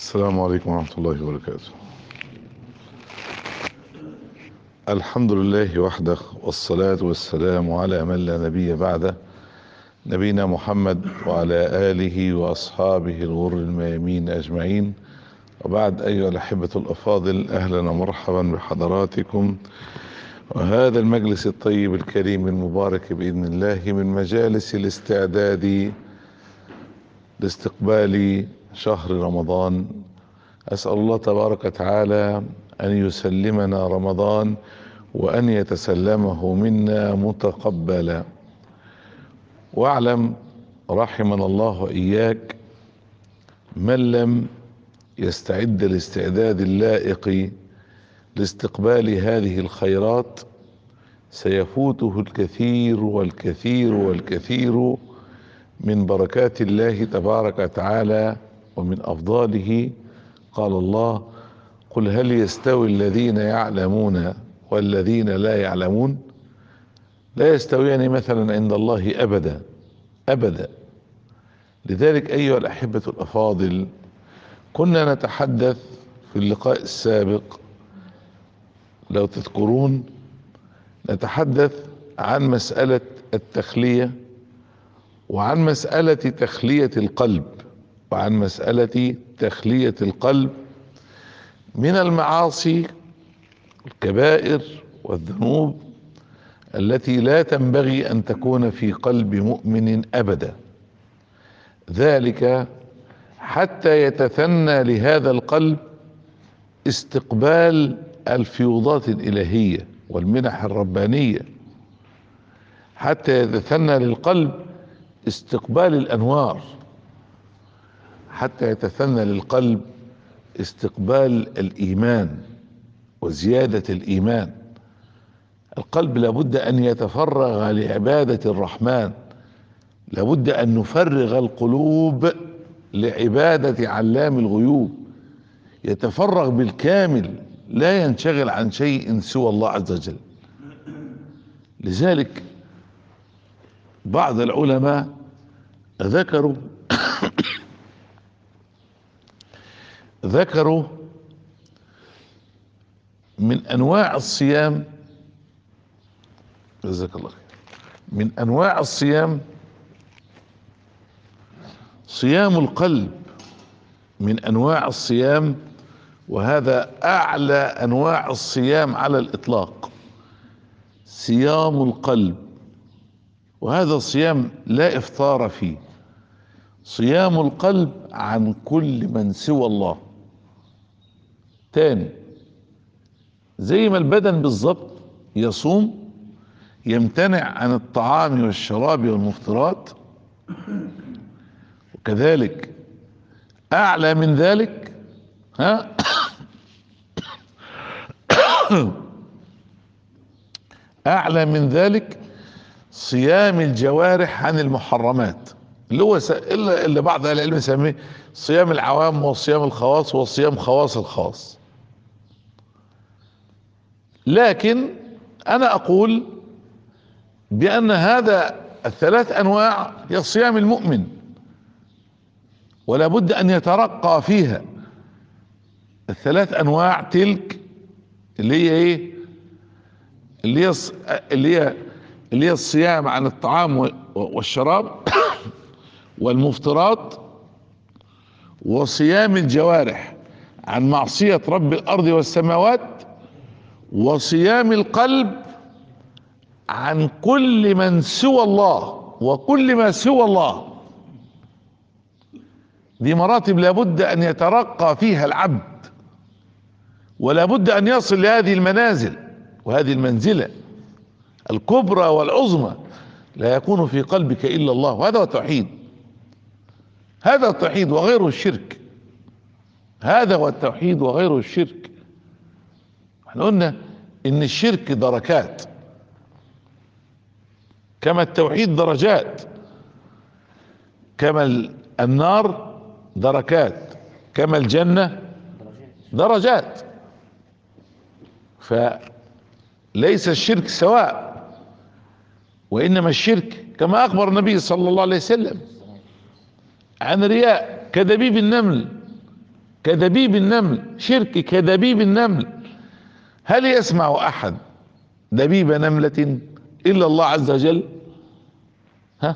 السلام عليكم ورحمة الله وبركاته الحمد لله وحده والصلاة والسلام على من لا نبي بعده نبينا محمد وعلى آله وأصحابه الغر الميامين أجمعين وبعد أيها الأحبة الأفاضل أهلا ومرحبا بحضراتكم وهذا المجلس الطيب الكريم المبارك بإذن الله من مجالس الاستعداد لاستقبال شهر رمضان أسأل الله تبارك وتعالى أن يسلمنا رمضان وأن يتسلمه منا متقبلا واعلم رحمنا الله وإياك من لم يستعد الاستعداد اللائق لاستقبال هذه الخيرات سيفوته الكثير والكثير والكثير من بركات الله تبارك وتعالى ومن افضاله قال الله قل هل يستوي الذين يعلمون والذين لا يعلمون لا يستويان مثلا عند الله ابدا ابدا لذلك ايها الاحبه الافاضل كنا نتحدث في اللقاء السابق لو تذكرون نتحدث عن مساله التخليه وعن مسألة تخلية القلب وعن مسألة تخلية القلب من المعاصي الكبائر والذنوب التي لا تنبغي أن تكون في قلب مؤمن أبدا ذلك حتى يتثنى لهذا القلب استقبال الفيوضات الإلهية والمنح الربانية حتى يتثنى للقلب استقبال الانوار حتى يتثنى للقلب استقبال الايمان وزياده الايمان القلب لابد ان يتفرغ لعباده الرحمن لابد ان نفرغ القلوب لعباده علام الغيوب يتفرغ بالكامل لا ينشغل عن شيء سوى الله عز وجل لذلك بعض العلماء ذكروا ذكروا من انواع الصيام جزاك الله خير من انواع الصيام صيام القلب من انواع الصيام وهذا اعلى انواع الصيام على الاطلاق صيام القلب وهذا الصيام لا افطار فيه صيام القلب عن كل من سوى الله تاني زي ما البدن بالظبط يصوم يمتنع عن الطعام والشراب والمفطرات وكذلك اعلى من ذلك ها اعلى من ذلك صيام الجوارح عن المحرمات اللي هو س... اللي, اللي بعض اهل العلم يسميه صيام العوام وصيام الخواص وصيام خواص الخاص لكن انا اقول بان هذا الثلاث انواع هي صيام المؤمن ولا بد ان يترقى فيها الثلاث انواع تلك اللي هي ايه اللي هي اللي هي اللي هي الصيام عن الطعام والشراب والمفطرات وصيام الجوارح عن معصية رب الأرض والسماوات وصيام القلب عن كل من سوى الله وكل ما سوى الله دي مراتب لابد أن يترقى فيها العبد ولا بد أن يصل لهذه المنازل وهذه المنزله الكبرى والعظمى لا يكون في قلبك الا الله وهذا هو التوحيد هذا التوحيد وغيره الشرك هذا هو التوحيد وغيره الشرك احنا قلنا ان الشرك دركات كما التوحيد درجات كما النار دركات كما الجنة درجات فليس الشرك سواء وانما الشرك كما اخبر النبي صلى الله عليه وسلم عن رياء كدبيب النمل كدبيب النمل شرك كدبيب النمل هل يسمع احد دبيب نملة الا الله عز وجل ها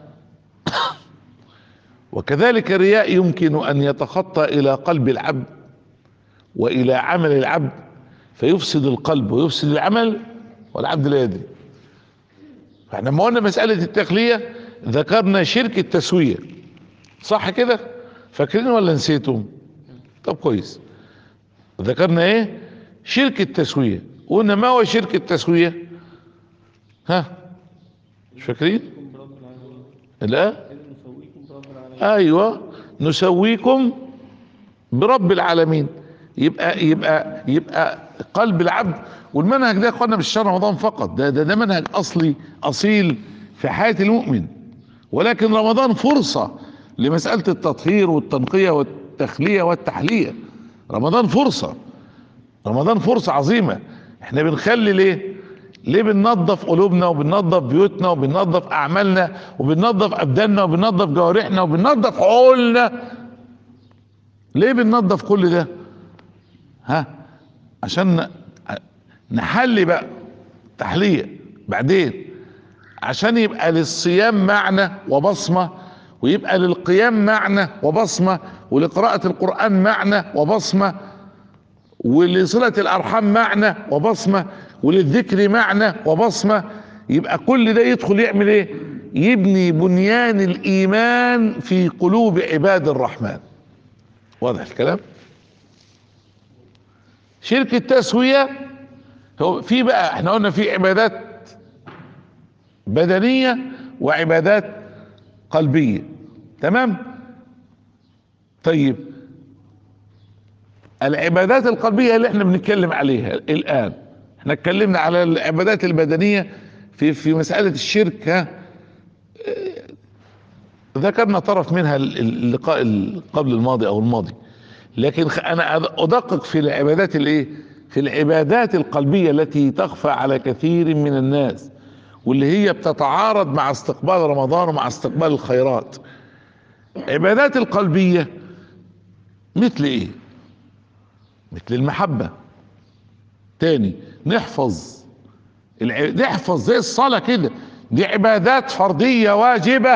وكذلك الرياء يمكن ان يتخطى الى قلب العبد والى عمل العبد فيفسد القلب ويفسد العمل والعبد لا يدري فاحنا لما قلنا مسألة التخلية ذكرنا شرك التسوية صح كده فاكرين ولا نسيتم طب كويس ذكرنا ايه شرك التسوية قلنا ما هو شرك التسوية ها مش فاكرين برب العالمين لا إذ نسويكم برب العالمين ايوه نسويكم برب العالمين يبقى يبقى يبقى قلب العبد والمنهج ده يا اخوانا مش شهر رمضان فقط ده ده, ده منهج اصلي اصيل في حياه المؤمن ولكن رمضان فرصه لمساله التطهير والتنقيه والتخليه والتحليه رمضان فرصه رمضان فرصه عظيمه احنا بنخلي ليه ليه بننظف قلوبنا وبننظف بيوتنا وبننظف اعمالنا وبننظف ابداننا وبننظف جوارحنا وبننظف عقولنا ليه بننظف كل ده ها عشان ن- نحلي بقى تحلية بعدين عشان يبقى للصيام معنى وبصمة ويبقى للقيام معنى وبصمة ولقراءة القرآن معنى وبصمة ولصلة الأرحام معنى وبصمة وللذكر معنى وبصمة يبقى كل ده يدخل يعمل ايه يبني بنيان الإيمان في قلوب عباد الرحمن واضح الكلام شرك التسوية هو في بقى احنا قلنا في عبادات بدنية وعبادات قلبية تمام طيب العبادات القلبية اللي احنا بنتكلم عليها الآن احنا اتكلمنا على العبادات البدنية في في مسألة الشرك ها اه، ذكرنا طرف منها اللقاء ال- قبل الماضي او الماضي لكن خ- انا أد- ادقق في العبادات الايه في العبادات القلبية التي تخفى على كثير من الناس واللي هي بتتعارض مع استقبال رمضان ومع استقبال الخيرات عبادات القلبية مثل ايه مثل المحبة تاني نحفظ الع... نحفظ زي الصلاة كده دي عبادات فرضية واجبة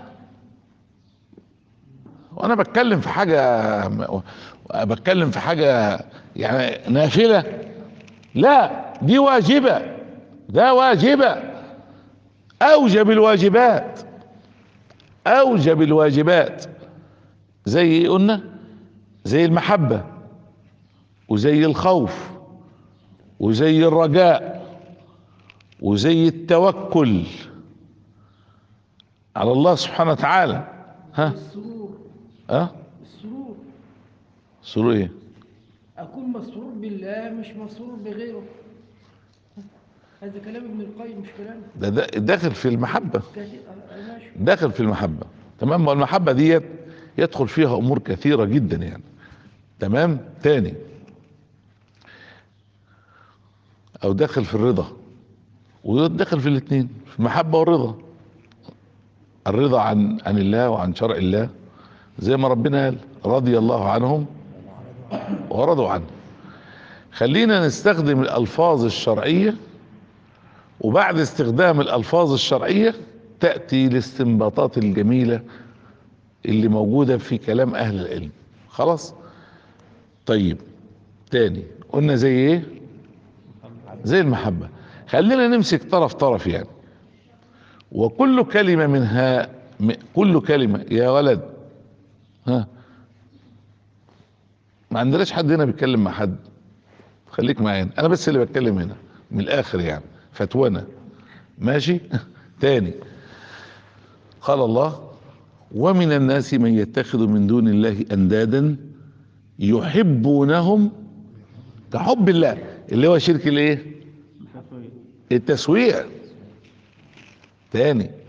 وانا بتكلم في حاجة بتكلم في حاجة يعني نافلة لا دي واجبة ده واجبة اوجب الواجبات اوجب الواجبات زي ايه قلنا زي المحبة وزي الخوف وزي الرجاء وزي التوكل على الله سبحانه وتعالى ها السرور ها السرور سورة ايه أكون مسرور بالله مش مسرور بغيره هذا كلام ابن القيم مش كلام ده, ده داخل في المحبة كثير آه، ماشي داخل في المحبة تمام والمحبة ديت يدخل فيها امور كثيرة جدا يعني تمام تاني او داخل في الرضا وداخل في الاثنين في المحبة والرضا الرضا عن عن الله وعن شرع الله زي ما ربنا قال رضي الله عنهم ورضوا عنه خلينا نستخدم الالفاظ الشرعيه وبعد استخدام الالفاظ الشرعيه تاتي الاستنباطات الجميله اللي موجوده في كلام اهل العلم خلاص طيب تاني قلنا زي ايه زي المحبه خلينا نمسك طرف طرف يعني وكل كلمه منها م- كل كلمه يا ولد ها ما عندناش حد هنا بيتكلم مع حد خليك معانا انا بس اللي بتكلم هنا من الاخر يعني فتوانا ماشي تاني قال الله ومن الناس من يتخذ من دون الله اندادا يحبونهم كحب الله اللي هو شرك الايه التسوية التسويع تاني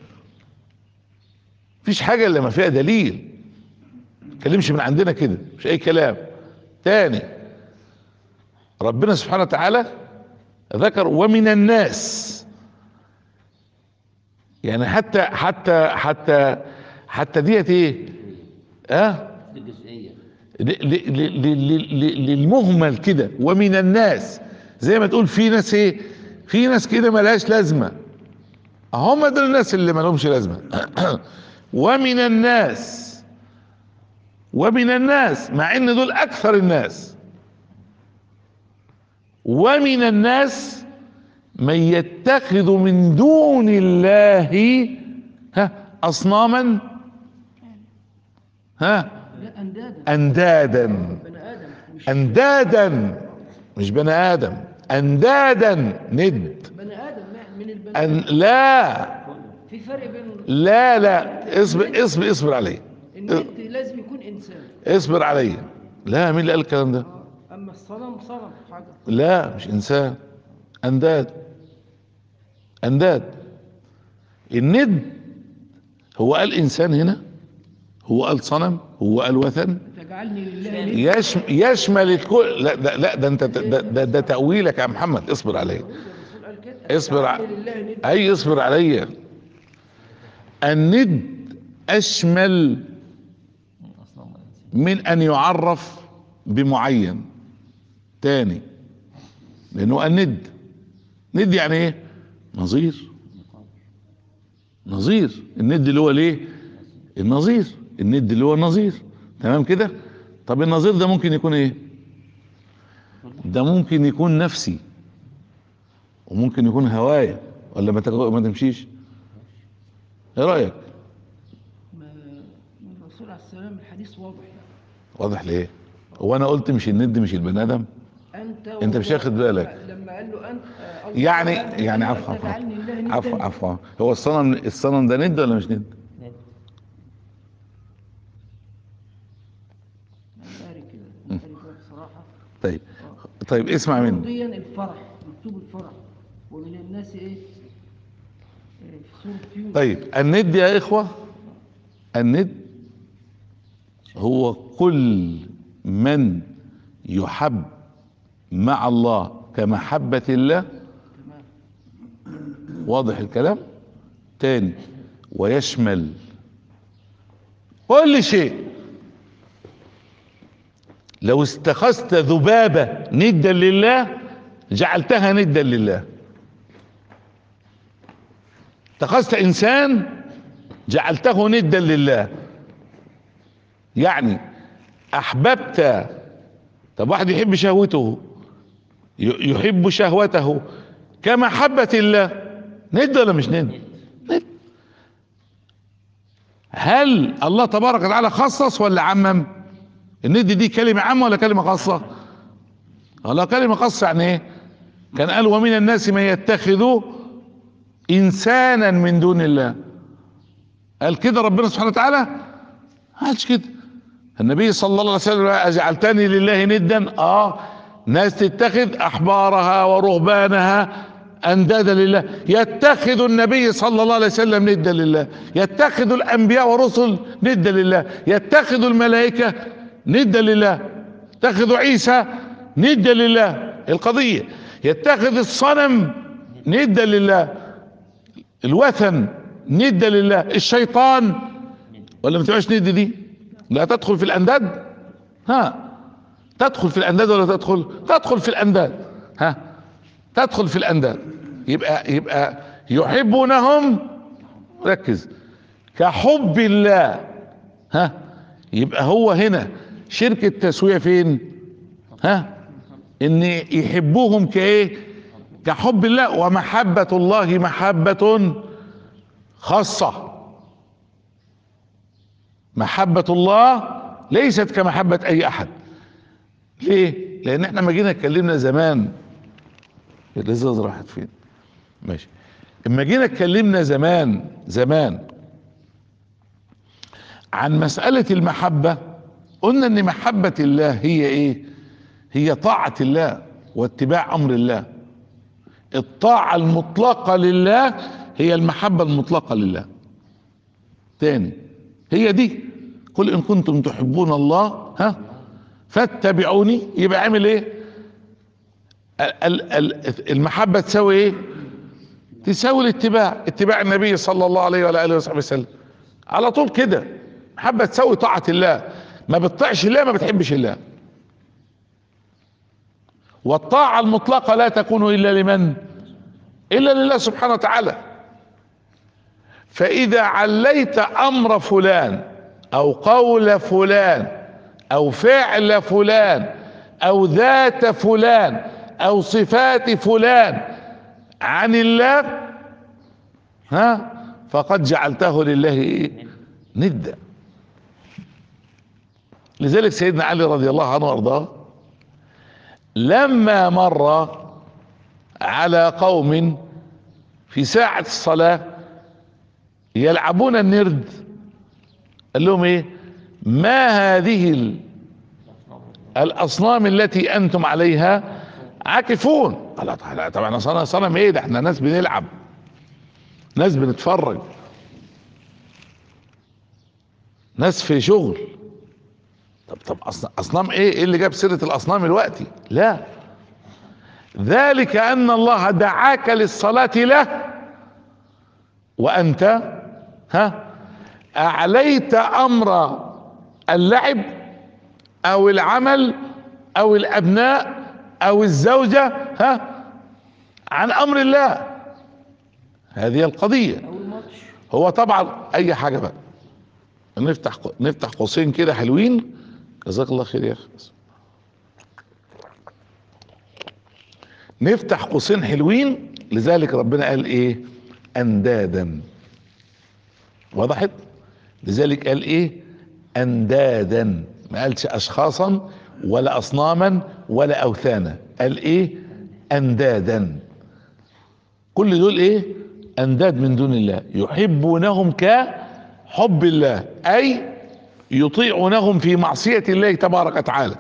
مفيش حاجه الا ما فيها دليل ما تكلمش من عندنا كده مش اي كلام تاني ربنا سبحانه وتعالى ذكر ومن الناس يعني حتى حتى حتى حتى ديت ايه اه الجزئية ل- ل- ل- ل- ل- للمهمل كده ومن الناس زي ما تقول في ناس ايه في ناس كده ملهاش لازمه هم دول الناس اللي مالهمش لازمه ومن الناس ومن الناس مع ان دول اكثر الناس ومن الناس من يتخذ من دون الله ها اصناما ها لا اندادا اندادا بني ادم مش اندادا مش بني ادم اندادا ند بني ادم لا، من البني أن آدم. لا في فرق بين لا لا اصبر اصبر اصبر علي الند لازم يكون انسان اصبر علي لا مين اللي قال الكلام ده آه، اما الصنم صنم حاجه لا مش انسان انداد انداد الند هو قال انسان هنا هو قال صنم هو قال وثن تجعلني لله ند يشم يشمل الكل لا ده لا ده انت ده, ده, ده تأويلك يا محمد اصبر علي الرسول قال كده اصبر ع- تجعلني لله ند اي اصبر علي الند اشمل أصلا ما أنسى. من ان يعرف بمعين تاني لانه الند ند يعني ايه نظير نظير الند اللي هو ليه النظير الند اللي هو النظير تمام كده طب النظير ده ممكن يكون ايه ده ممكن يكون نفسي وممكن يكون هوايا ولا ما تك- ما تمشيش ايه رايك ما- من الرسول عليه السلام الحديث واضح يعني. واضح ليه هو انا قلت مش الند مش البني ادم انت أنت مش وهو- واخد بالك. لما قال له انت آه، الله يعني قال يعني له عفوا عفوا تجعلني لله ندا. عفوا عفوا هو الصنم الصنم ده ند ولا مش ند؟ ند. أنا قاري كده أنا قاري كده بصراحه طيب طيب اسمع مني مرضيا الفرح مكتوب الفرح ومن الناس ايه آه، في سوره يونس طيب الند يا اخوه الند هو كل من يحب مع الله كمحبة الله تمام واضح الكلام تاني ويشمل كل شيء لو استخذت ذبابة ندا لله جعلتها ندا لله اتخذت انسان جعلته ندا لله يعني احببت طب واحد يحب شهوته ي- يحب شهوته كمحبة الله ند ولا مش ند ند هل الله تبارك وتعالى خصص ولا عمم الند دي كلمة عامة ولا كلمة خاصة الله كلمة خاصة يعني ايه كان قال ومن الناس من يتخذ انسانا من دون الله قال كده ربنا سبحانه وتعالى ما قالش كده النبي صلى الله عليه وسلم اجعلتني لله ندا اه ناس تتخذ احبارها ورهبانها اندادا لله يتخذ النبي صلى الله عليه وسلم ندا لله يتخذ الانبياء ورسل ندا لله يتخذ الملائكه ندا لله يتخذ عيسى ندا لله القضيه يتخذ الصنم ندا لله الوثن ند لله الشيطان ولا ما تبقاش ند دي لا تدخل في الانداد ها تدخل في الانداد ولا تدخل تدخل في الانداد ها تدخل في الانداد يبقى يبقى يحبونهم ركز كحب الله ها يبقى هو هنا شرك التسوية فين ها ان يحبوهم كايه كحب الله ومحبة الله محبة خاصة محبة الله ليست كمحبة اي احد ليه لان احنا ما جينا اتكلمنا زمان الازاز راحت فين ماشي اما جينا اتكلمنا زمان زمان عن مسألة المحبة قلنا ان محبة الله هي ايه هي طاعة الله واتباع امر الله الطاعة المطلقة لله هي المحبة المطلقة لله تاني هي دي قل ان كنتم تحبون الله ها فاتبعوني يبقى عامل ايه ال- ال- المحبة تساوي ايه تساوي الاتباع اتباع النبي صلى الله عليه وعلى اله وصحبه وسلم على طول كده محبة تساوي طاعة الله ما بتطيعش الله ما بتحبش الله والطاعة المطلقة لا تكون إلا لمن إلا لله سبحانه وتعالى فإذا عليت أمر فلان أو قول فلان أو فعل فلان أو ذات فلان أو صفات فلان عن الله ها فقد جعلته لله إيه؟ ندا لذلك سيدنا علي رضي الله عنه وارضاه لما مر على قوم في ساعة الصلاة يلعبون النرد قال لهم ايه ما هذه ال- الاصنام التي انتم عليها عاكفون قال لا طبعا صنم صنم ايه ده احنا ناس بنلعب ناس بنتفرج ناس في شغل طب طب أصن- اصنام ايه ايه اللي جاب سيره الاصنام دلوقتي لا ذلك ان الله دعاك للصلاه له وانت ها اعليت امر اللعب او العمل او الابناء او الزوجه ها عن امر الله هذه القضيه او الماتش هو طبعا اي حاجه بقى نفتح نفتح قوسين كده حلوين جزاك الله خير يا اخي نفتح قوسين حلوين لذلك ربنا قال ايه اندادا وضحت لذلك قال ايه اندادا ما قالش اشخاصا ولا اصناما ولا اوثانا قال ايه اندادا كل دول ايه انداد من دون الله يحبونهم كحب الله اي يطيعونهم في معصية الله تبارك وتعالى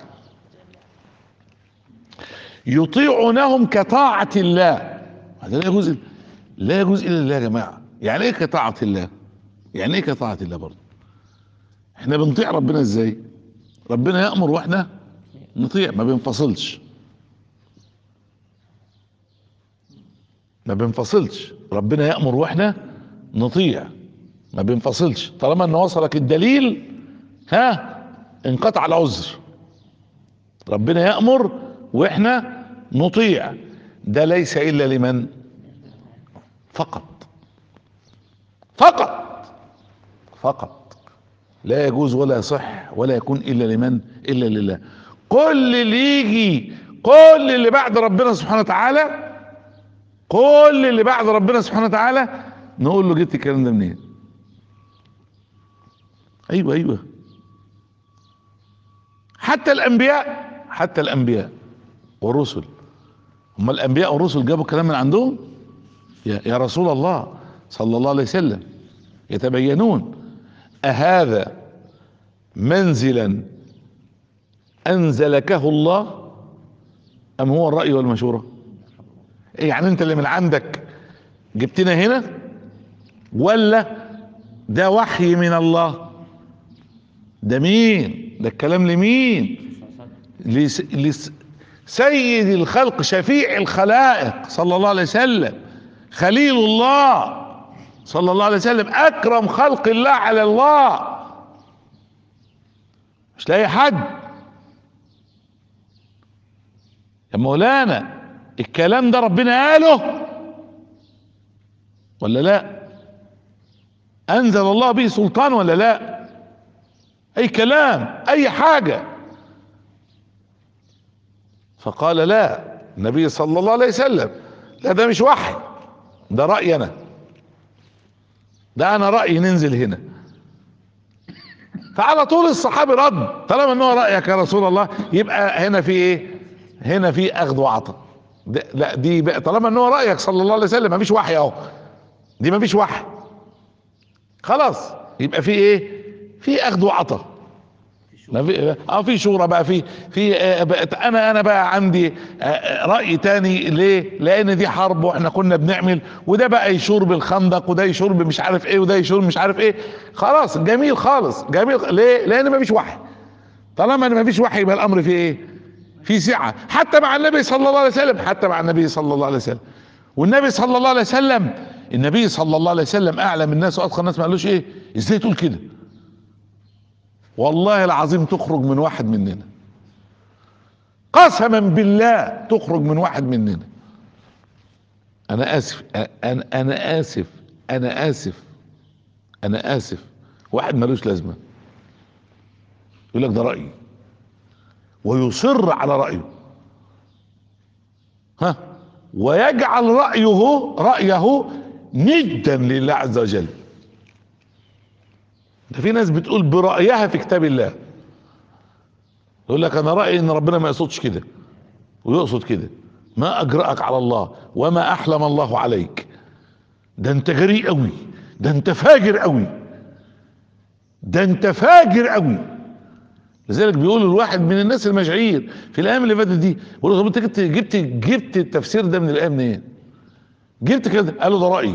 يطيعونهم كطاعة الله هذا لا يجوز لا يجوز الا لله يا جماعة يعني ايه كطاعة الله يعني ايه كطاعة الله برضه احنا بنطيع ربنا ازاي ربنا يأمر واحنا نطيع ما بنفصلش ما بنفصلش ربنا يأمر واحنا نطيع ما بنفصلش طالما ان وصلك الدليل ها انقطع العذر ربنا يأمر واحنا نطيع ده ليس الا لمن فقط فقط فقط لا يجوز ولا يصح ولا يكون الا لمن الا لله كل اللي يجي كل اللي بعد ربنا سبحانه وتعالى كل اللي بعد ربنا سبحانه وتعالى نقول له جبت الكلام ده منين ايوه ايوه حتى الانبياء حتى الانبياء والرسل هم الانبياء والرسل جابوا الكلام من عندهم يا, يا رسول الله صلى الله عليه وسلم يتبينون أهذا منزلا أنزلكه الله أم هو الرأي والمشورة إيه يعني أنت اللي من عندك جبتنا هنا ولا ده وحي من الله ده مين ده الكلام لمين لس... لس... سيد الخلق شفيع الخلائق صلى الله عليه وسلم خليل الله صلى الله عليه وسلم اكرم خلق الله على الله مش لاقي حد يا مولانا الكلام ده ربنا قاله ولا لا انزل الله به سلطان ولا لا اي كلام اي حاجه فقال لا النبي صلى الله عليه وسلم لا ده مش وحي ده رأي انا ده انا رأيي ننزل هنا فعلى طول الصحابي رد طالما ان هو رأيك يا رسول الله يبقى هنا في ايه هنا في اخذ وعطاء ده- لا دي بقى طالما ان هو رأيك صلى الله عليه وسلم مفيش وحي اهو دي مفيش وحي خلاص يبقى في ايه في اخذ وعطاء ما في اه في شورى بقى في في آه، بقت انا انا بقى عندي آه، آه، راي تاني ليه؟ لان دي حرب واحنا كنا بنعمل وده بقى يشور بالخندق وده يشور بمش عارف ايه وده يشور مش عارف ايه خلاص جميل خالص جميل ليه؟ لان ما فيش وحي طالما ان ما فيش وحي يبقى الامر فيه ايه؟ في سعه حتى مع النبي صلى الله عليه وسلم حتى مع النبي صلى الله عليه وسلم والنبي صلى الله عليه وسلم النبي صلى الله عليه وسلم اعلم الناس واتقى الناس ما قالوش ايه؟ ازاي تقول كده؟ والله العظيم تخرج من واحد مننا قسما بالله تخرج من واحد مننا انا اسف انا انا اسف انا اسف انا اسف واحد ملوش لازمه يقول لك ده رايي ويصر على رايه ها ويجعل رايه رايه ندا لله عز وجل ده في ناس بتقول برايها في كتاب الله يقول لك انا رايي ان ربنا ما يقصدش كده ويقصد كده ما اجرأك على الله وما احلم الله عليك ده انت جريء قوي ده انت فاجر قوي ده انت فاجر قوي لذلك بيقولوا الواحد من الناس المشاهير في الايام اللي فاتت دي بيقولوا طب انت جبت جبت جبت التفسير ده من الايه منين؟ جبت كده قالوا ده رايي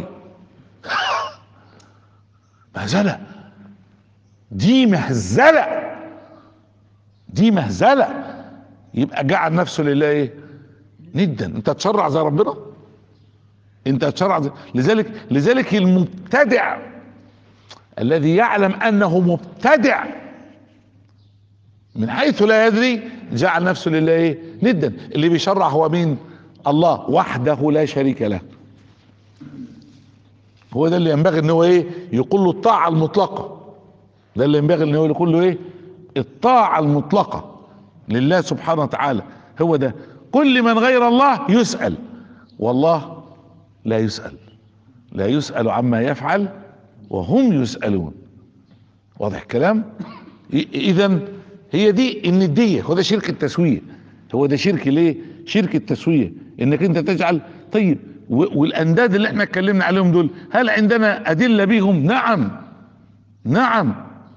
مهزله دي مهزله دي مهزله يبقى جعل نفسه لله ايه؟ ندا انت تشرع زي ربنا انت تشرع زي لذلك لذلك المبتدع الذي يعلم انه مبتدع من حيث لا يدري جعل نفسه لله ايه ندا اللي بيشرع هو مين الله وحده لا شريك له هو ده اللي ينبغي ان هو ايه يقول له الطاعه المطلقه ده اللي ينبغي ان هو يقول له ايه الطاعه المطلقه لله سبحانه وتعالى هو ده كل من غير الله يسأل والله لا يسأل لا يسأل عما يفعل وهم يسألون واضح الكلام اذا هي دي الندية هو ده شرك التسوية هو ده شرك ليه شرك التسوية انك انت تجعل طيب و- والانداد اللي احنا اتكلمنا عليهم دول هل عندنا ادلة بيهم نعم نعم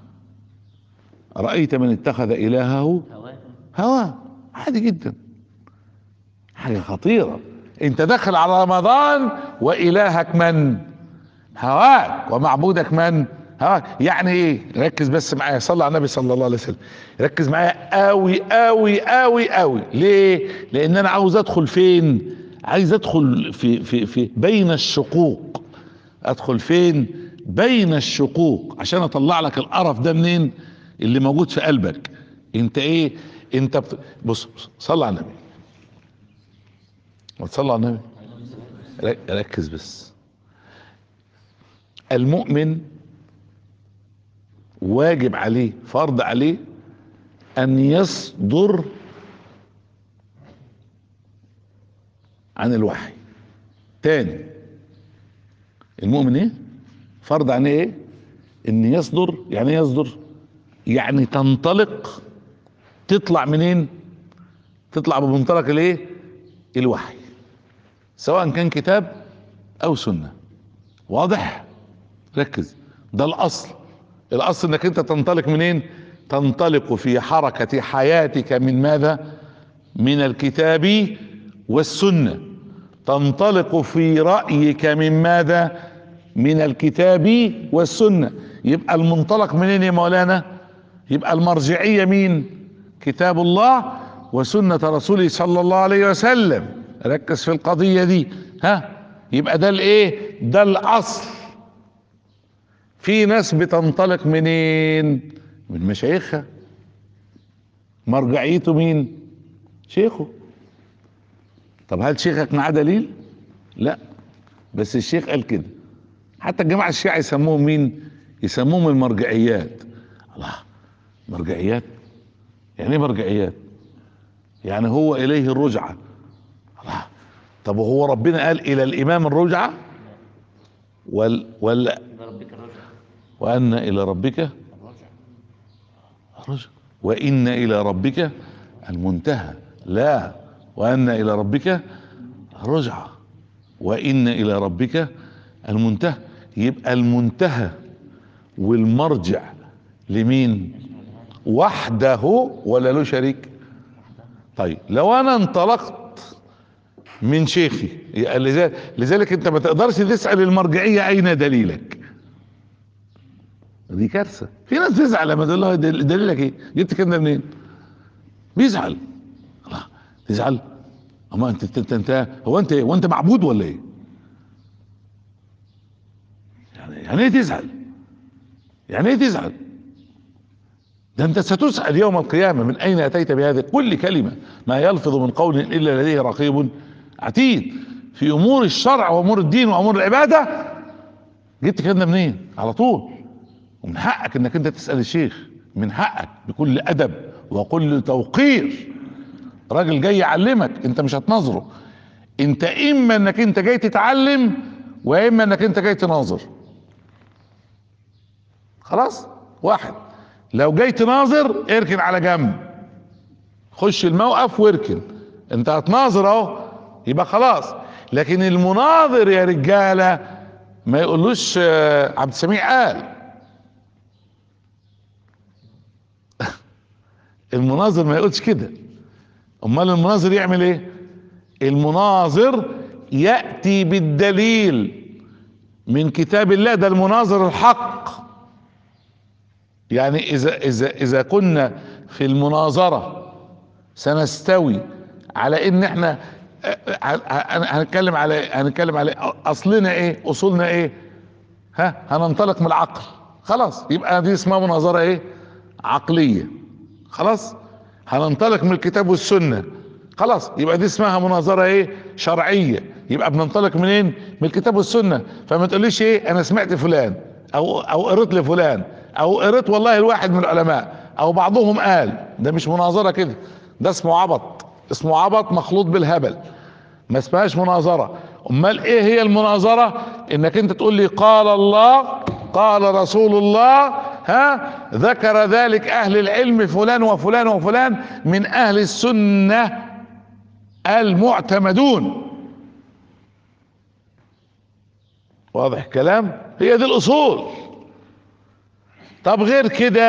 رأيت من اتخذ الهه هواه هواه عادي جدا حاجة خطيرة انت داخل على رمضان والهك من هواك ومعبودك من هواك يعني ايه ركز بس معايا صلى على النبي صلى الله عليه وسلم ركز معايا قوي قوي قوي قوي ليه لان انا عاوز ادخل فين عايز ادخل في في في بين الشقوق ادخل فين بين الشقوق عشان اطلع لك القرف ده منين اللي موجود في قلبك انت ايه انت بت... بص بص، صلى على النبي وتصلى على النبي ر- ركز بس المؤمن واجب عليه فرض عليه ان يصدر عن الوحي تاني المؤمن ايه فرض عن ايه ان يصدر يعني ايه يصدر يعني تنطلق تطلع منين تطلع بمنطلق الايه الوحي سواء كان كتاب او سنه واضح ركز ده الاصل الاصل انك انت تنطلق منين تنطلق في حركه حياتك من ماذا من الكتاب والسنه تنطلق في رايك من ماذا من الكتاب والسنه يبقى المنطلق منين يا مولانا يبقى المرجعيه مين كتاب الله وسنه رسوله صلى الله عليه وسلم ركز في القضيه دي ها يبقى ده الايه ده الاصل في ناس بتنطلق منين من مشايخها مرجعيته مين شيخه طب هل شيخك معاه دليل لا بس الشيخ قال كده حتى الجماعه الشيعة يسموهم مين يسموهم المرجعيات الله مرجعيات يعني ايه مرجعيات يعني هو اليه الرجعه الله طب وهو ربنا قال الى الامام الرجعه وال ولا إلى ربك الرجع وان الى ربك الرجع الرجع وان الى ربك المنتهى لا وان الى ربك الرجعه وان الى ربك المنتهى يبقى المنتهى والمرجع لمين وحده ولا له شريك طيب لو انا انطلقت من شيخي لذلك, لذلك انت ما تقدرش تسال المرجعيه اين دليلك دي كارثه في ناس تزعل لما تقول له دل- دليلك ايه جبت كده منين بيزعل الله تزعل اما انت انت انت هو انت هو انت معبود ولا ايه يعني يعني ايه تزعل يعني ايه تزعل ده انت ستسأل يوم القيامة من اين اتيت بهذه كل كلمة ما يلفظ من قول الا لديه رقيب عتيد في امور الشرع وامور الدين وامور العبادة جبت كده منين على طول ومن حقك انك انت تسأل الشيخ من حقك بكل ادب وكل توقير راجل جاي يعلمك انت مش هتناظره انت اما انك انت جاي تتعلم واما انك انت جاي تناظر خلاص واحد لو جاي تناظر اركن على جنب خش الموقف واركن انت هتناظر اهو يبقى خلاص لكن المناظر يا رجاله ما يقولوش آه، عبد السميع قال المناظر ما يقولش كده امال المناظر يعمل ايه المناظر ياتي بالدليل من كتاب الله ده المناظر الحق يعني اذا اذا اذا كنا في المناظره سنستوي على ان احنا آه، آه، آه، هنتكلم على هنتكلم على اصلنا ايه اصولنا ايه ها هننطلق من العقل خلاص يبقى دي اسمها مناظره ايه عقليه خلاص هننطلق من الكتاب والسنه خلاص يبقى دي اسمها مناظره ايه شرعيه يبقى بننطلق منين من الكتاب والسنه فما تقوليش ايه انا سمعت فلان او او قريت لفلان او قريت والله الواحد من العلماء او بعضهم قال ده مش مناظره كده ده اسمه عبط اسمه عبط مخلوط بالهبل ما اسمهاش مناظره امال ايه هي المناظره انك انت تقول لي قال الله قال رسول الله ها ذكر ذلك اهل العلم فلان وفلان وفلان من اهل السنه المعتمدون واضح الكلام هي دي الاصول طب غير كده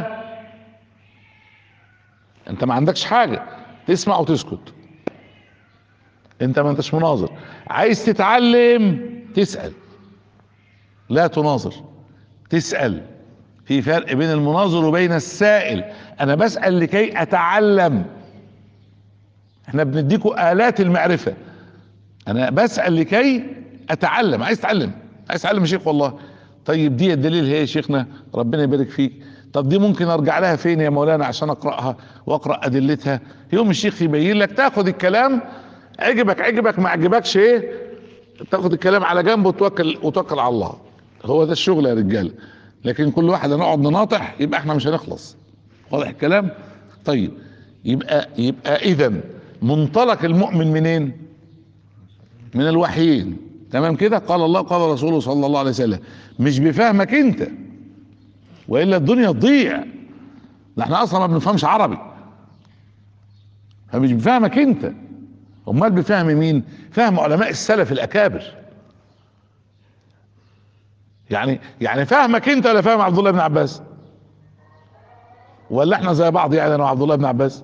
انت ما عندكش حاجه تسمع وتسكت انت ما انتش مناظر عايز تتعلم تسال لا تناظر تسال في فرق بين المناظر وبين السائل انا بسال لكي اتعلم احنا بنديكوا الات المعرفه انا بسال لكي اتعلم عايز اتعلم عايز اتعلم يا شيخ والله طيب دي الدليل هي يا شيخنا ربنا يبارك فيك طب دي ممكن ارجع لها فين يا مولانا عشان اقراها واقرا ادلتها يوم الشيخ يبين لك تاخد الكلام عجبك عجبك ما عجبكش ايه تاخد الكلام على جنب وتوكل وتوكل على الله هو ده الشغل يا رجاله لكن كل واحد هنقعد نناطح يبقى احنا مش هنخلص واضح الكلام طيب يبقى يبقى اذا منطلق المؤمن منين من الوحيين تمام كده قال الله قال رسوله صلى الله عليه وسلم مش بفهمك انت والا الدنيا تضيع ده احنا اصلا ما بنفهمش عربي فمش بفهمك انت امال بفهم مين فهم علماء السلف الاكابر يعني يعني فهمك انت ولا فاهم عبد الله بن عباس ولا احنا زي بعض يعني انا وعبد الله بن عباس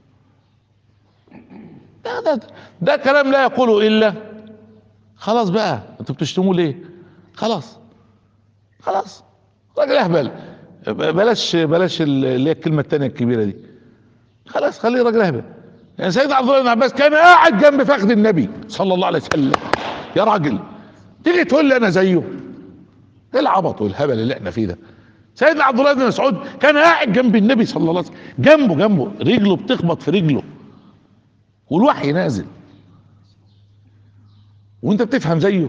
ده, ده, ده كلام لا يقوله الا خلاص بقى انتوا بتشتموه ليه خلاص خلاص راجل اهبل بلاش بلاش اللي هي الكلمه الثانيه الكبيره دي خلاص خليه راجل اهبل يعني سيدنا عبد الله بن عباس كان قاعد جنب فخذ النبي صلى الله عليه وسلم يا راجل تيجي تقول لي انا زيه ايه العبط والهبل اللي احنا فيه ده سيدنا عبد الله بن مسعود كان قاعد جنب النبي صلى الله عليه وسلم جنبه جنبه رجله بتخبط في رجله والوحي نازل وانت بتفهم زيه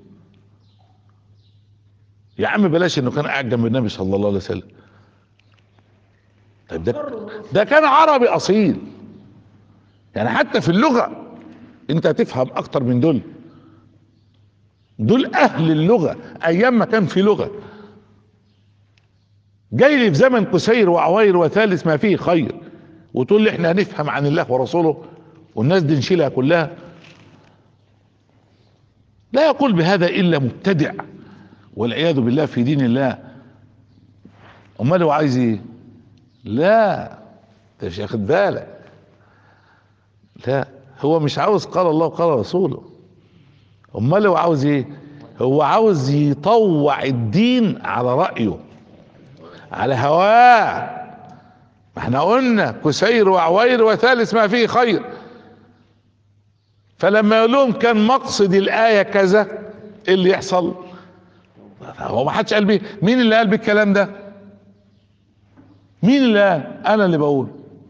يا عم بلاش انه كان قاعد جنب النبي صلى الله عليه وسلم طيب ده ده كان عربي اصيل يعني حتى في اللغه انت هتفهم اكتر من دول دول اهل اللغه ايام ما كان في لغه جاي لي في زمن قسير وعوير وثالث ما فيه خير وتقول لي احنا هنفهم عن الله ورسوله والناس دي نشيلها كلها لا يقول بهذا الا مبتدع والعياذ بالله في دين الله امال هو عايز ايه لا انت مش واخد بالك لا هو مش عاوز قال الله وقال رسوله امال هو عاوز ايه هو عاوز يطوع الدين على رايه على هواه ما احنا قلنا كسير وعوير وثالث ما فيه خير فلما يقول لهم كان مقصد الايه كذا ايه اللي يحصل هو ما حدش قال بيه مين اللي قال بالكلام ده مين اللي قال انا اللي بقول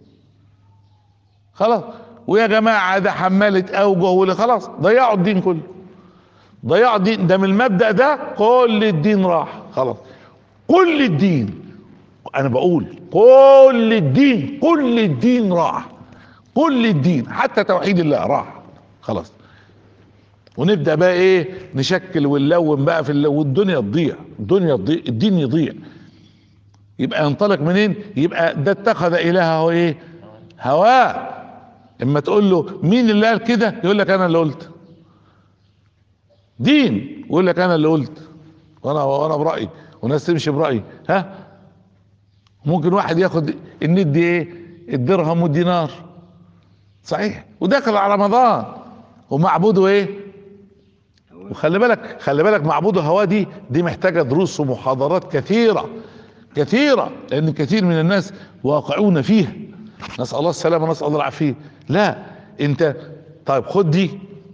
خلاص ويا جماعه ده حماله اوجه واللي خلاص ضيعوا الدين كله ضيعوا الدين ده من المبدا ده كل الدين راح خلاص كل الدين انا بقول كل الدين كل الدين راح كل الدين حتى توحيد الله راح خلاص ونبدا بقى ايه نشكل ونلون بقى في ال- والدنيا تضيع الدنيا تضيع الدين يضيع يبقى ينطلق منين يبقى ده اتخذ الهه ايه هواه اما تقول له مين اللي قال كده يقول لك انا اللي قلت دين يقول لك انا اللي قلت وانا وانا برايي وناس تمشي برايي ها ممكن واحد ياخد الند ايه الدرهم والدينار صحيح وداخل على رمضان ومعبوده ايه وخلي بالك خلي بالك معبوده هواه دي دي محتاجه دروس ومحاضرات كثيره كثيره لان كثير من الناس واقعون فيها نسال الله السلامه ونسال الله العافيه لا انت طيب خد دي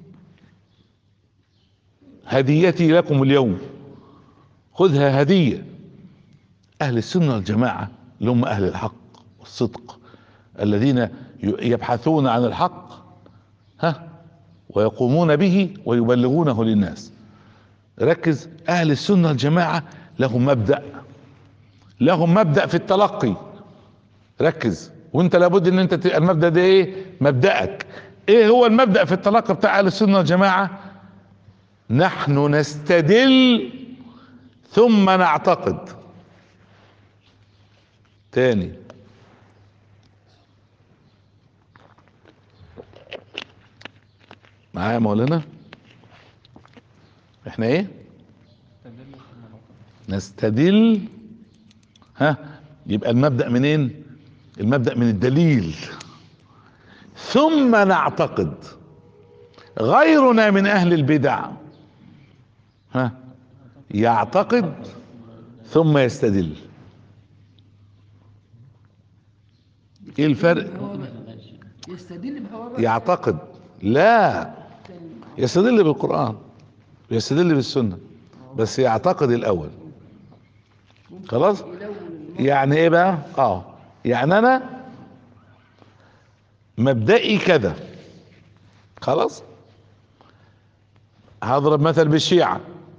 هديتي لكم اليوم خذها هديه اهل السنه والجماعه اللي هم اهل الحق والصدق الذين ي- يبحثون عن الحق ها ويقومون به ويبلغونه للناس ركز اهل السنه والجماعه لهم مبدا لهم مبدا في التلقي ركز وانت لابد ان انت ت- المبدا ده ايه مبدأك ايه هو المبدأ في التلقي بتاع اهل السنه والجماعه نحن نستدل ثم نعتقد تاني معايا يا مولانا احنا ايه نستدل ها يبقى المبدأ منين المبدأ من الدليل ثم نعتقد غيرنا من اهل البدع ها يعتقد ثم يستدل ايه الفرق هو بقى يستدل بهواه بقى يعتقد لا يستدل بالقرآن يستدل بالسنة بس يعتقد الأول خلاص يلون يعني ايه بقى اه يعني انا مبدئي كذا خلاص هضرب مثل بالشيعة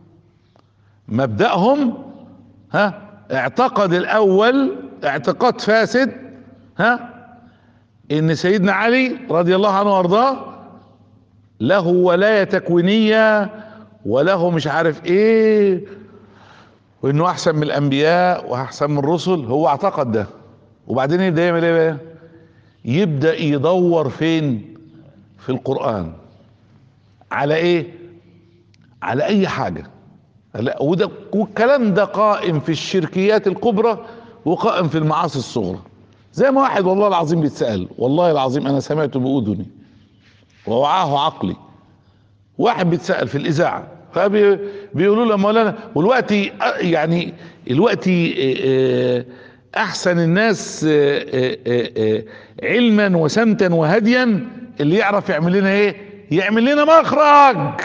مبدأهم ها اعتقد الاول اعتقاد فاسد ها ان سيدنا علي رضي الله عنه وارضاه له ولاية تكوينية وله مش عارف ايه وانه احسن من الانبياء واحسن من الرسل هو اعتقد ده وبعدين يبدا يعمل ايه بقى يبدا يدور فين في القران على ايه على اي حاجه لا وده والكلام ده قائم في الشركيات الكبرى وقائم في المعاصي الصغرى زي ما واحد والله العظيم بيتسال والله العظيم انا سمعته باذني ووعاه عقلي واحد بيتسال في الاذاعه فبيقولوا له يا مولانا والوقتي آه، يعني الوقتي آه، آه، احسن الناس آه، آه، آه، آه، علما وسمتا وهديا اللي يعرف يعمل لنا ايه يعمل لنا مخرج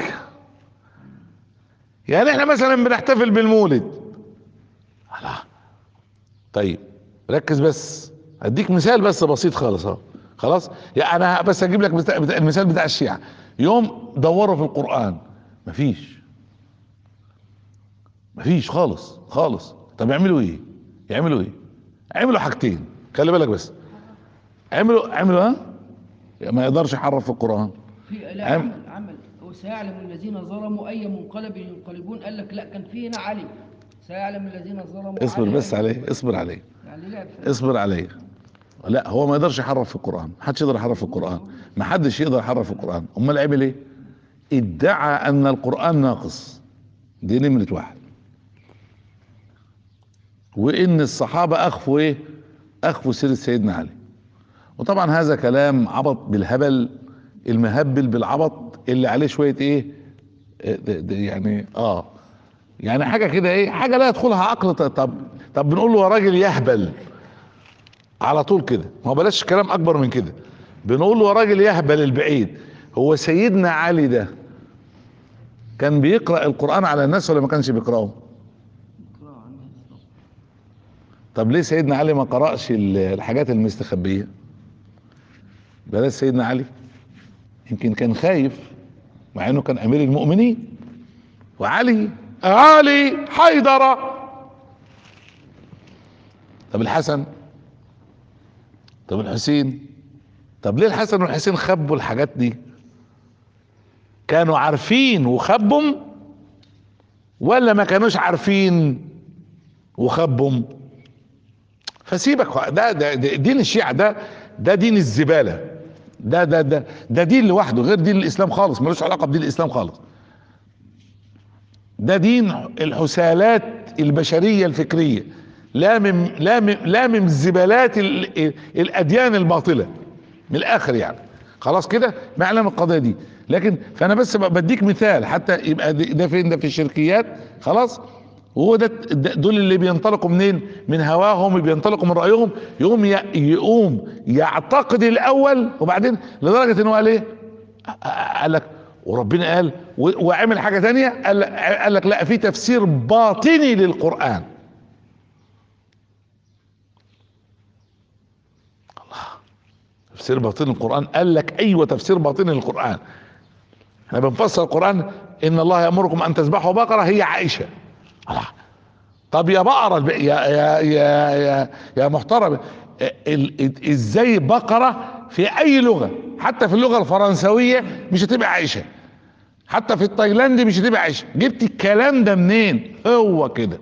يعني احنا مثلا بنحتفل بالمولد لا طيب ركز بس اديك مثال بس بسيط خالص اهو خلاص يعني انا بس اجيب لك بتاع بتاع- المثال بتاع الشيعة يوم دوروا في القرآن مفيش مفيش خالص خالص طب يعملوا ايه يعملوا ايه عملوا حاجتين خلي بالك بس عملوا عملوا ها ما يقدرش يحرف في القرآن في لا عم- عمل عمل وسيعلم الذين ظلموا اي منقلب ينقلبون قال لك لا كان في هنا علي سيعلم الذين ظلموا اصبر علي بس عليه اصبر عليه يعني لعب في- اصبر عليه لا هو ما يقدرش يحرف في القرآن محدش يقدر يحرف في القرآن ما حدش يقدر يحرف في القرآن امال عمل ايه ادعى ان القرآن ناقص دي نمرة واحد وان الصحابة اخفوا ايه اخفوا سيرة سيدنا علي وطبعا هذا كلام عبط بالهبل المهبل بالعبط اللي عليه شوية ايه آه، ده- ده يعني اه يعني حاجة كده ايه حاجة لا يدخلها عقل ط- طب طب بنقول له يا راجل يهبل على طول كده ما هو بلاش كلام اكبر من كده بنقول له يا راجل يهبل البعيد هو سيدنا علي ده كان بيقرأ القرآن على الناس ولا ما كانش بيقرأه طب ليه سيدنا علي ما قرأش ال- الحاجات المستخبية بلاش سيدنا علي يمكن كان خايف مع انه كان امير المؤمنين وعلي علي حيدر طب الحسن طب الحسين طب ليه الحسن والحسين خبوا الحاجات دي كانوا عارفين وخبهم ولا ما كانوش عارفين وخبهم فسيبك ده, ده, ده دين الشيعة ده ده دين الزبالة ده ده ده ده دين لوحده غير دين الاسلام خالص ملوش علاقة بدين الاسلام خالص ده دين الحسالات البشرية الفكرية لا من لا من لا من زبالات ال- الاديان الباطلة من الاخر يعني خلاص كده معنى من القضية دي لكن فانا بس ب- بديك مثال حتى يبقى ده ده فين ده في الشركيات خلاص وهو ده ده- دول اللي بينطلقوا منين من هواهم بينطلقوا من رايهم يقوم ي- يقوم يعتقد الاول وبعدين لدرجه انه قال ايه قال لك وربنا قال و- وعمل حاجه تانية قال, قال لك لا في تفسير باطني للقران الله تفسير باطني للقران قال لك ايوه تفسير باطني للقران احنا بنفسر القران ان الله يامركم ان تذبحوا بقره هي عائشه الله طب يا بقرة الب- يا يا يا يا, يا محترم ال- ال- ازاي بقرة في اي لغة حتى في اللغة الفرنسوية مش هتبقى عايشة حتى في التايلاندي مش هتبقى عايشة جبت الكلام ده منين هو كده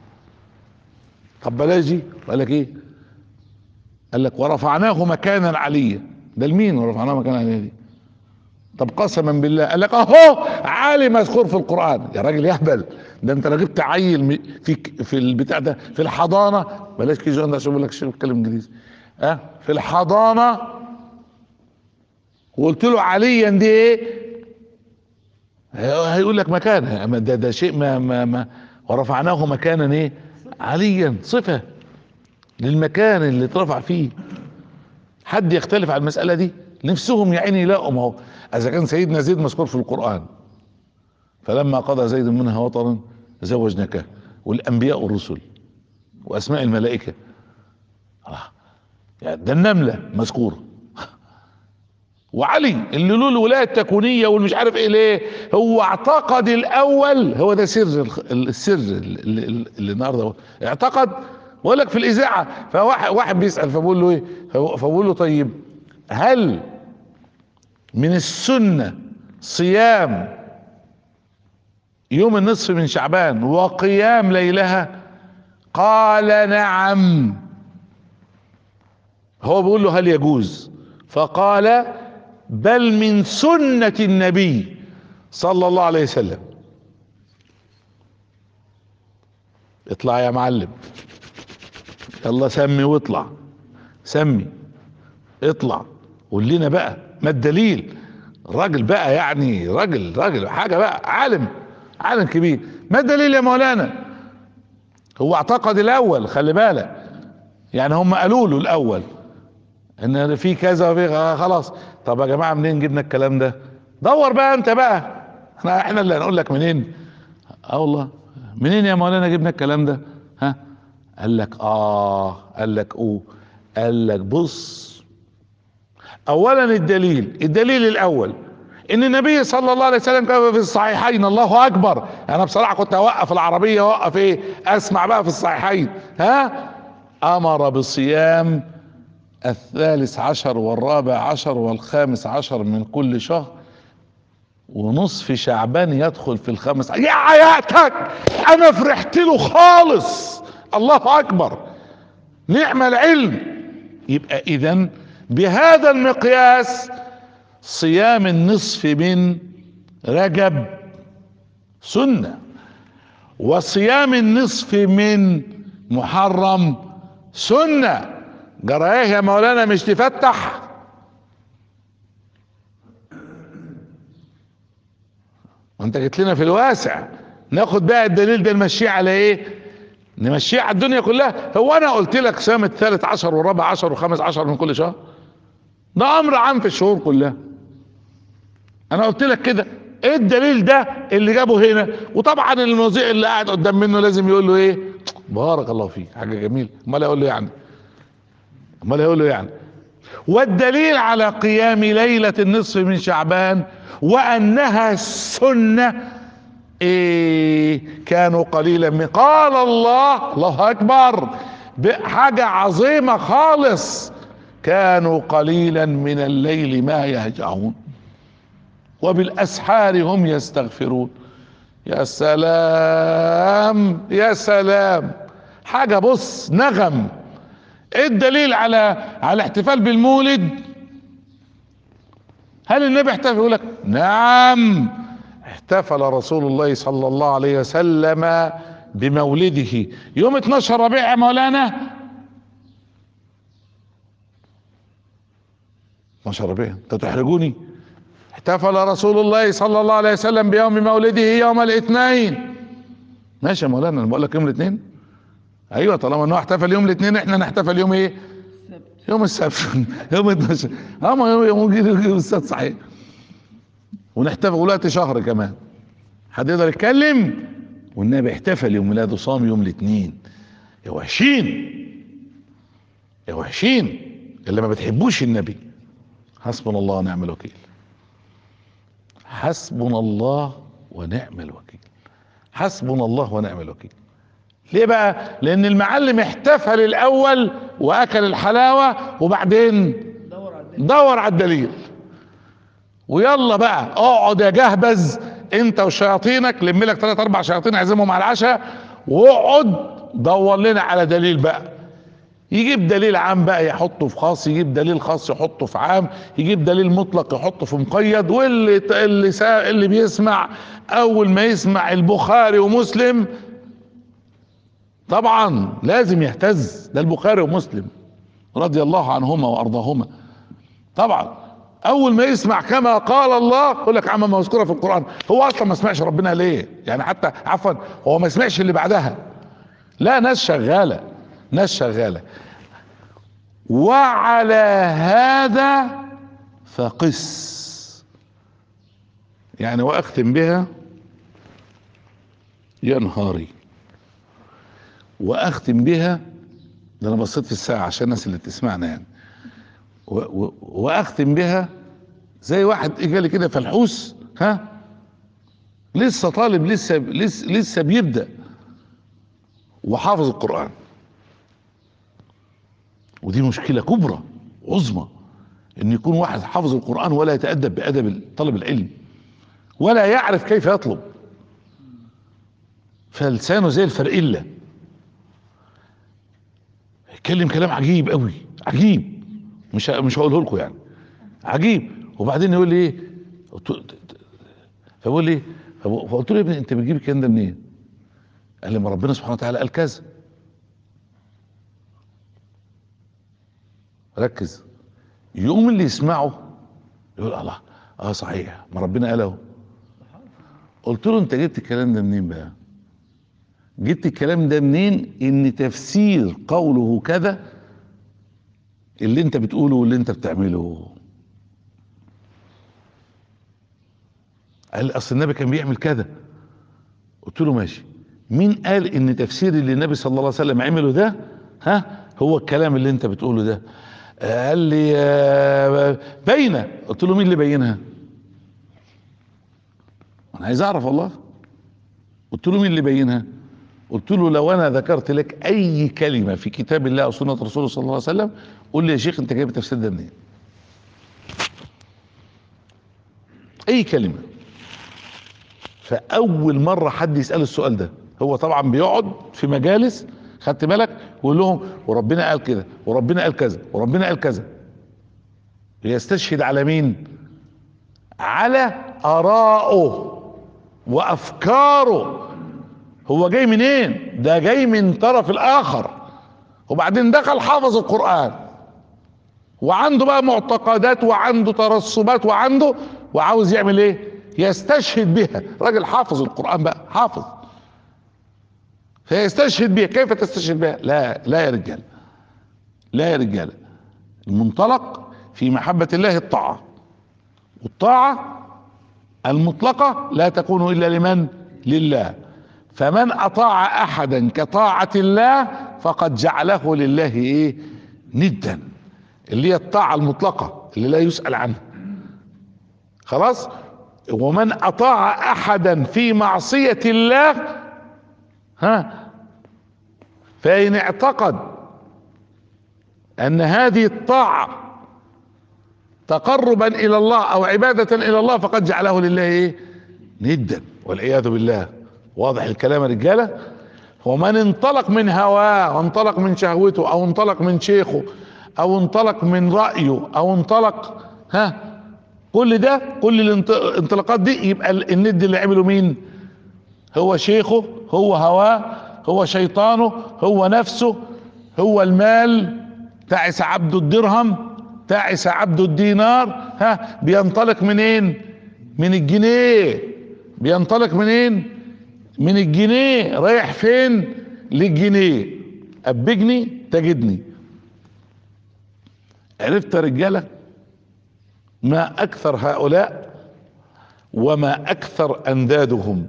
طب بلاش دي قال لك ايه قال لك ورفعناه مكانا عليا ده لمين ورفعناه مكانا عليا دي طب قسما بالله قال لك اهو عالي مذكور في القران يا راجل يهبل ده انت لو جبت عيل م- في ك- في البتاع ده في الحضانه بلاش كي جون ده عشان بقول لك شو بتكلم انجليزي ها في الحضانه وقلت له عليا دي ايه هي- هيقول لك مكان ما ده ده شيء ما ما ما ورفعناه مكانا ايه عليا صفه للمكان اللي اترفع فيه حد يختلف على المسألة دي نفسهم يا عيني يلاقوا ما هو إذا كان سيدنا زيد مذكور في القرآن فلما قضى زيد منها وطرا زوجناك والأنبياء والرسل وأسماء الملائكة آه. يعني ده النملة مذكورة وعلي اللي له الولاية التكوينية والمش عارف ايه ليه هو اعتقد الاول هو ده سر الخ- السر اللي, اللي, اللي النهارده هو. اعتقد بقول لك في الاذاعه فواحد واحد بيسال فبقول له ايه فهو- فبقول له طيب هل من السنه صيام يوم النصف من شعبان وقيام ليلها قال نعم هو بيقول له هل يجوز فقال بل من سنة النبي صلى الله عليه وسلم اطلع يا معلم يلا سمي واطلع سمي اطلع قول لنا بقى ما الدليل راجل بقى يعني راجل راجل حاجة بقى عالم عالم كبير ما الدليل يا مولانا هو اعتقد الاول خلي بالك يعني هم قالوا له الاول ان في كذا وفي غ- خلاص طب يا جماعه منين جبنا الكلام ده دور بقى انت بقى احنا احنا اللي هنقول لك منين اه والله منين يا مولانا جبنا الكلام ده ها قال لك اه قال لك اوه قال لك بص اولا الدليل الدليل الاول ان النبي صلى الله عليه وسلم كان في الصحيحين الله اكبر انا بصراحه كنت اوقف العربيه اوقف ايه اسمع بقى في الصحيحين ها امر بصيام الثالث عشر والرابع عشر والخامس عشر من كل شهر ونصف شعبان يدخل في الخامس يا حياتك انا فرحت له خالص الله اكبر نعم العلم يبقى اذا بهذا المقياس صيام النصف من رجب سنه وصيام النصف من محرم سنه جرى ايه يا مولانا مش تفتح وانت جيت لنا في الواسع ناخد بقى الدليل ده نمشيه على ايه نمشيه على الدنيا كلها هو انا قلت لك صيام الثالث عشر والرابع عشر والخامس عشر من كل شهر ده امر عام في الشهور كلها انا قلت لك كده ايه الدليل ده اللي جابه هنا وطبعا المذيع اللي قاعد قدام منه لازم يقول له ايه بارك الله فيك حاجه جميله امال يقول له يعني امال يقول له يعني والدليل على قيام ليلة النصف من شعبان وأنها سنة إيه كانوا قليلا من قال الله الله أكبر بحاجة عظيمة خالص كانوا قليلا من الليل ما يهجعون وبالأسحار هم يستغفرون يا سلام يا سلام حاجة بص نغم ايه الدليل على على احتفال بالمولد هل النبي احتفل يقول لك نعم احتفل رسول الله صلى الله عليه وسلم بمولده يوم 12 ربيع يا مولانا 12 ربيع انت تحرجوني احتفل رسول الله صلى الله عليه وسلم بيوم مولده يوم الاثنين ماشي يا مولانا انا بقول لك يوم الاثنين ايوه طالما انه احتفل يوم الاثنين احنا نحتفل يوم ايه السبت يوم السبت يوم 12 اه ما يوم يوم يوم السبت صحيح ونحتفل وقت شهر كمان حد يقدر يتكلم والنبي احتفل يوم ميلاده صام يوم الاثنين يا وحشين يا وحشين اللي ما بتحبوش النبي حسبنا الله ونعم الوكيل حسبنا الله ونعم الوكيل حسبنا الله ونعم الوكيل ليه بقى لان المعلم احتفل الاول واكل الحلاوه وبعدين دور على الدليل دور على الدليل ويلا بقى اقعد يا جهبذ انت وشياطينك لم لك ثلاث اربع شياطين اعزمهم على العشاء واقعد دور لنا على دليل بقى يجيب دليل عام بقى يحطه في خاص يجيب دليل خاص يحطه في عام يجيب دليل مطلق يحطه في مقيد واللي اللي سا اللي بيسمع اول ما يسمع البخاري ومسلم طبعا لازم يهتز ده البخاري ومسلم رضي الله عنهما وارضاهما طبعا اول ما يسمع كما قال الله يقول لك عم مذكوره في القران هو اصلا ما سمعش ربنا ليه يعني حتى عفوا هو ما سمعش اللي بعدها لا ناس شغاله ناس شغاله وعلى هذا فقس يعني واختم بها يا نهاري واختم بها ده انا بصيت في الساعه عشان الناس اللي بتسمعنا يعني و- و- واختم بها زي واحد اجالي كده فلحوس ها لسه طالب لسه لسه لسه بيبدا وحافظ القران ودي مشكله كبرى عظمى ان يكون واحد حافظ القران ولا يتادب بادب طلب العلم ولا يعرف كيف يطلب فلسانه زي الفرقله يتكلم كلام عجيب قوي عجيب مش مش هقوله لكم يعني عجيب وبعدين يقول لي ايه قلت- فبقول لي فب- فقلت له يا ابني انت بتجيب الكلام ده منين؟ قال لي ما ربنا سبحانه وتعالى قال كذا ركز يقوم اللي يسمعه يقول الله اه صحيح ما ربنا قال اهو قلت له انت جبت الكلام ده منين بقى؟ جبت الكلام ده منين ان تفسير قوله كذا اللي انت بتقوله واللي انت بتعمله قال اصل النبي كان بيعمل كذا قلت له ماشي مين قال ان تفسير اللي النبي صلى الله عليه وسلم عمله ده ها هو الكلام اللي انت بتقوله ده آه، قال لي آه، باينه قلت له مين اللي بينها انا عايز اعرف والله قلت له مين اللي بينها قلت له لو انا ذكرت لك اي كلمه في كتاب الله او سنه رسوله صلى الله عليه وسلم قول لي يا شيخ انت جايب التفسير ده منين اي كلمه فاول مره حد يساله السؤال ده هو طبعا بيقعد في مجالس خدت بالك ويقول لهم وربنا قال كده وربنا قال كذا وربنا قال كذا يستشهد على مين على ارائه وافكاره هو جاي منين ده جاي من طرف الاخر وبعدين دخل حافظ القرآن وعنده بقى معتقدات وعنده ترسبات وعنده وعاوز يعمل ايه يستشهد بها راجل حافظ القرآن بقى حافظ فيستشهد بها كيف تستشهد بها لا لا يا رجال لا يا رجال المنطلق في محبة الله الطاعة والطاعة المطلقة لا تكون إلا لمن لله فمن اطاع احدا كطاعة الله فقد جعله لله ايه ندا اللي هي الطاعة المطلقة اللي لا يسأل عنها خلاص ومن اطاع احدا في معصية الله ها فان اعتقد ان هذه الطاعة تقربا الى الله او عبادة الى الله فقد جعله لله ايه ندا والعياذ بالله واضح الكلام يا رجاله ومن انطلق من هواه وانطلق من شهوته او انطلق من شيخه او انطلق من رأيه او انطلق ها كل ده كل الانط- الانطلاقات دي يبقى ال- الند اللي عمله مين هو شيخه هو هواه هو شيطانه هو نفسه هو المال تعس عبد الدرهم تعس عبد الدينار ها بينطلق منين من الجنيه بينطلق منين من الجنيه رايح فين للجنيه ابجني تجدني عرفت يا رجاله ما اكثر هؤلاء وما اكثر اندادهم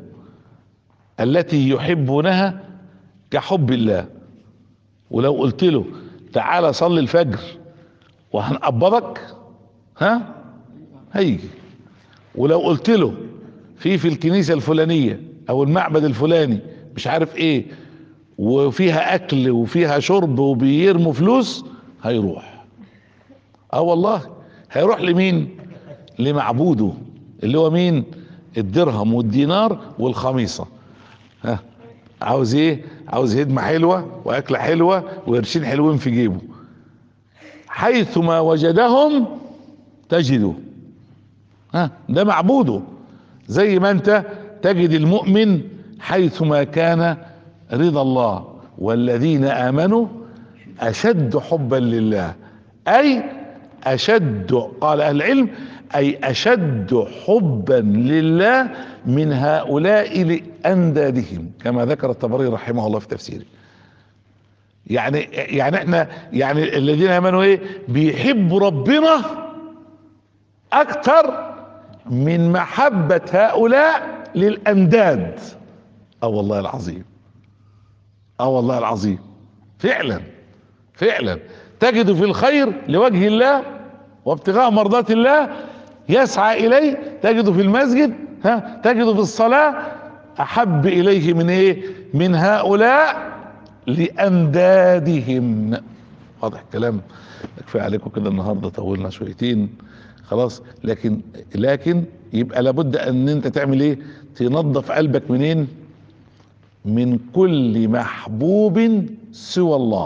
التي يحبونها كحب الله ولو قلت له تعالى صلي الفجر وهنقبضك ها هيجي ولو قلت له في في الكنيسة الفلانية او المعبد الفلاني مش عارف ايه وفيها اكل وفيها شرب وبيرموا فلوس هيروح اه والله هيروح لمين لمعبوده اللي هو مين الدرهم والدينار والخميصة ها عاوز ايه عاوز هدمة حلوة واكلة حلوة وقرشين حلوين في جيبه حيثما وجدهم تجده ها ده معبوده زي ما انت تجد المؤمن حيثما كان رضا الله والذين امنوا اشد حبا لله اي اشد قال اهل العلم اي اشد حبا لله من هؤلاء لاندادهم كما ذكر الطبري رحمه الله في تفسيره يعني يعني احنا يعني الذين امنوا ايه بيحبوا ربنا اكتر من محبة هؤلاء للانداد اه والله العظيم اه والله العظيم فعلا فعلا تجد في الخير لوجه الله وابتغاء مرضات الله يسعى اليه تجد في المسجد ها تجد في الصلاة احب اليه من ايه من هؤلاء لاندادهم واضح الكلام كفايه عليكم كده النهارده طولنا شويتين خلاص لكن لكن يبقى لابد ان انت تعمل ايه تنظف قلبك منين من كل محبوب سوى الله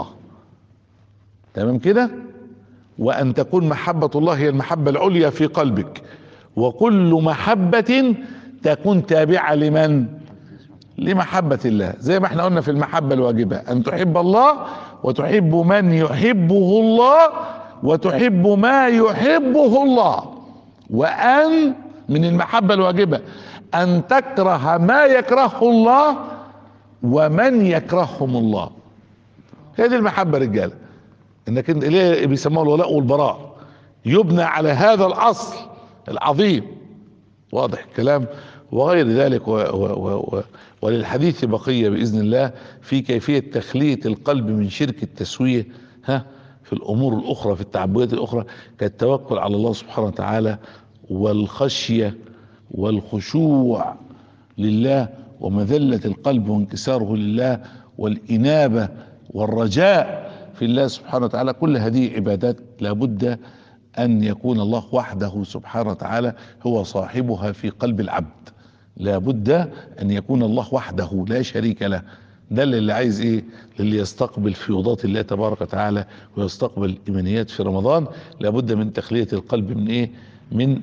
تمام كده وان تكون محبة الله هي المحبة العليا في قلبك وكل محبة تكون تابعة لمن لمحبة الله زي ما احنا قلنا في المحبة الواجبة ان تحب الله وتحب من يحبه الله وتحب ما يحبه الله وان من المحبة الواجبة ان تكره ما يكرهه الله ومن يكرههم الله هي دي المحبة رجالة انك انت ليه بيسموها الولاء والبراء يبنى على هذا الاصل العظيم واضح الكلام وغير ذلك و و و و وللحديث بقية بإذن الله في كيفية تخلية القلب من شرك التسوية ها في الأمور الأخرى في التعبدات الأخرى كالتوكل على الله سبحانه وتعالى والخشية والخشوع لله ومذلة القلب وانكساره لله والإنابة والرجاء في الله سبحانه وتعالى كل هذه عبادات لابد أن يكون الله وحده سبحانه وتعالى هو صاحبها في قلب العبد لابد أن يكون الله وحده لا شريك له ده اللي عايز ايه اللي يستقبل فيوضات الله تبارك وتعالى ويستقبل ايمانيات في رمضان لابد من تخلية القلب من ايه من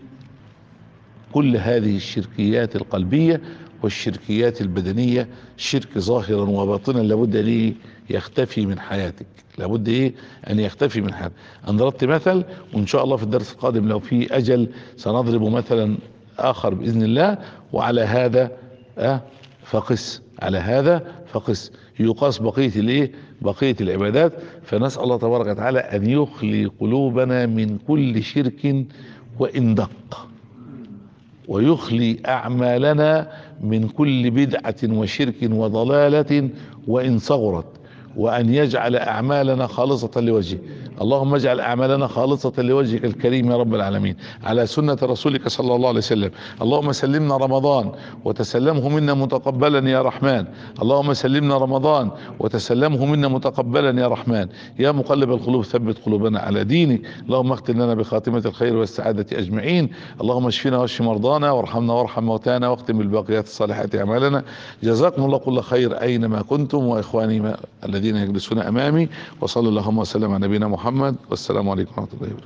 كل هذه الشركيات القلبية والشركيات البدنية شرك ظاهرا وباطنا لابد ان إيه؟ يختفي من حياتك لابد ايه ان يختفي من حياتك انا ضربت مثل وان شاء الله في الدرس القادم لو في اجل سنضرب مثلا اخر باذن الله وعلى هذا أه فقس على هذا فقس يقاس بقية الايه بقية العبادات فنسأل الله تبارك وتعالى ان يخلي قلوبنا من كل شرك وان دق ويخلي اعمالنا من كل بدعه وشرك وضلاله وان صغرت وان يجعل اعمالنا خالصه لوجهه اللهم اجعل اعمالنا خالصه لوجهك الكريم يا رب العالمين على سنه رسولك صلى الله عليه وسلم اللهم سلمنا رمضان وتسلمه منا متقبلا يا رحمن اللهم سلمنا رمضان وتسلمه منا متقبلا يا رحمن يا مقلب القلوب ثبت قلوبنا على دينك اللهم اختم لنا بخاتمه الخير والسعاده اجمعين اللهم اشفنا واشف مرضانا وارحمنا وارحم موتانا واختم بالباقيات الصالحات اعمالنا جزاكم الله كل خير اينما كنتم واخواني ما الذين يجلسون امامي وصلى اللهم وسلم على نبينا محمد والسلام عليكم ورحمه الله وبركاته